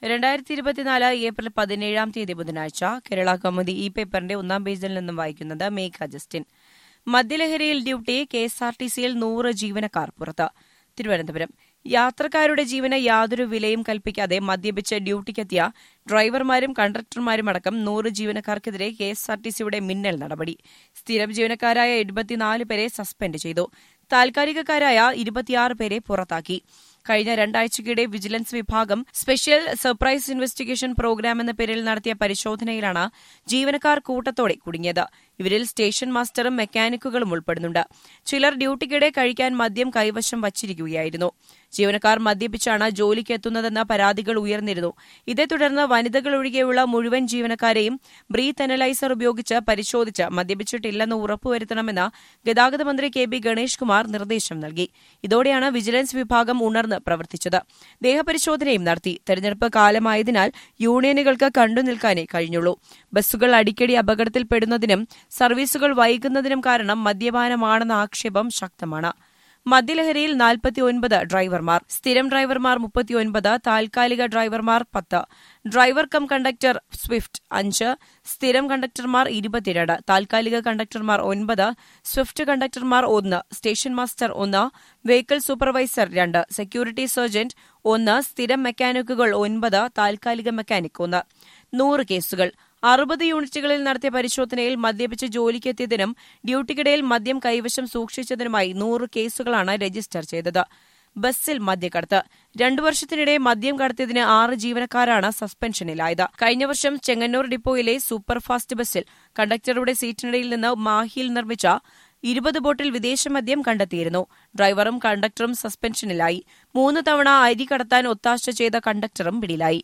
രണ്ടായിരത്തി ഇരുപത്തിനാല് ഏപ്രിൽ പതിനേഴാം തീയതി ബുധനാഴ്ച കേരള കൗമുദി ഈ പേപ്പറിന്റെ ഒന്നാം പേജിൽ നിന്നും വായിക്കുന്നത് മേഘ ജസ്റ്റിൻ മദ്യലഹരിയിൽ duty K S R T സിയിൽ നൂറ് ജീവനക്കാർ പുറത്ത് തിരുവനന്തപുരം യാത്രക്കാരുടെ ജീവന് യാതൊരു വിലയും കൽപ്പിക്കാതെ മദ്യപിച്ച് ഡ്യൂട്ടിക്കെത്തിയ ഡ്രൈവർമാരും കണ്ടക്ടർമാരും അടക്കം നൂറ് ജീവനക്കാർക്കെതിരെ കെ എസ് ആർ ടി സിയുടെ മിന്നൽ നടപടി സ്ഥിരം ജീവനക്കാരായ എഴുപത്തിനാല് പേരെ സസ്പെൻഡ് ചെയ്തു താൽക്കാലികക്കാരായ ഇരുപത്തിയാറ് പേരെ പുറത്താക്കി കഴിഞ്ഞ രണ്ടാഴ്ചയ്ക്കിടെ വിജിലൻസ് വിഭാഗം സ്പെഷ്യൽ സർപ്രൈസ് ഇൻവെസ്റ്റിഗേഷൻ പ്രോഗ്രാം എന്ന പേരിൽ നടത്തിയ പരിശോധനയിലാണ് ജീവനക്കാർ കൂട്ടത്തോടെ കുടുങ്ങിയത് ഇവരിൽ സ്റ്റേഷൻ മാസ്റ്ററും മെക്കാനിക്കുകളും ഉൾപ്പെടുന്നുണ്ട് ചിലർ ഡ്യൂട്ടിക്കിടെ കഴിക്കാൻ മദ്യം കൈവശം വച്ചിരിക്കുകയായിരുന്നു ജീവനക്കാർ മദ്യപിച്ചാണ് ജോലിക്ക് എത്തുന്നതെന്ന പരാതികൾ ഉയർന്നിരുന്നു ഇതേ തുടർന്ന് വനിതകൾ ഒഴികെയുള്ള മുഴുവൻ ജീവനക്കാരെയും ബ്രീത്ത് അനലൈസർ ഉപയോഗിച്ച് പരിശോധിച്ച് മദ്യപിച്ചിട്ടില്ലെന്ന് ഉറപ്പുവരുത്തണമെന്ന് ഗതാഗത മന്ത്രി കെ ബി ഗണേഷ് കുമാർ നിർദ്ദേശം നൽകി ഇതോടെയാണ് വിജിലൻസ് വിഭാഗം ഉണർന്ന് പ്രവർത്തിച്ചത് ദേഹപരിശോധനയും നടത്തി തെരഞ്ഞെടുപ്പ് കാലമായതിനാൽ യൂണിയനുകൾക്ക് കണ്ടുനിൽക്കാനേ കഴിഞ്ഞുള്ളൂ ബസ്സുകൾ അടിക്കടി അപകടത്തിൽപ്പെടുന്നതിനും സർവീസുകൾ വൈകുന്നതിനും കാരണം മദ്യപാനമാണെന്ന ആക്ഷേപം ശക്തമാണ് മദ്യലഹരിയിൽ നാൽപ്പത്തിയൊൻപത് ഡ്രൈവർമാർ സ്ഥിരം ഡ്രൈവർമാർ മുപ്പത്തിയൊൻപത് താൽക്കാലിക ഡ്രൈവർമാർ പത്ത് ഡ്രൈവർ കം കണ്ടക്ടർ സ്വിഫ്റ്റ് അഞ്ച് സ്ഥിരം കണ്ടക്ടർമാർ ഇരുപത്തിരണ്ട് താൽക്കാലിക കണ്ടക്ടർമാർ ഒൻപത് സ്വിഫ്റ്റ് കണ്ടക്ടർമാർ ഒന്ന് സ്റ്റേഷൻ മാസ്റ്റർ ഒന്ന് വെഹിക്കിൾ സൂപ്പർവൈസർ രണ്ട് സെക്യൂരിറ്റി സർജന്റ് ഒന്ന് സ്ഥിരം മെക്കാനിക്കുകൾ ഒൻപത് താൽക്കാലിക മെക്കാനിക് ഒന്ന് നൂറ് കേസുകൾ അറുപത് യൂണിറ്റുകളിൽ നടത്തിയ പരിശോധനയിൽ മദ്യപിച്ച് ജോലിക്കെത്തിയതിനും ഡ്യൂട്ടിക്കിടയിൽ മദ്യം കൈവശം സൂക്ഷിച്ചതിനുമായി നൂറ് കേസുകളാണ് രജിസ്റ്റർ ചെയ്തത് ബസ്സിൽ മദ്യക്കടത്ത് രണ്ടു വർഷത്തിനിടെ മദ്യം കടത്തിയതിന് ആറ് ജീവനക്കാരാണ് സസ്പെൻഷനിലായത് കഴിഞ്ഞ വർഷം ചെങ്ങന്നൂർ ഡിപ്പോയിലെ സൂപ്പർഫാസ്റ്റ് ബസ്സിൽ കണ്ടക്ടറുടെ സീറ്റിനിടയിൽ നിന്ന് മാഹിയിൽ നിർമ്മിച്ച ഇരുപത് ബോട്ടിൽ വിദേശ മദ്യം കണ്ടെത്തിയിരുന്നു ഡ്രൈവറും കണ്ടക്ടറും സസ്പെൻഷനിലായി മൂന്ന് തവണ അരി കടത്താൻ ഒത്താശ ചെയ്ത കണ്ടക്ടറും പിടിയിലായി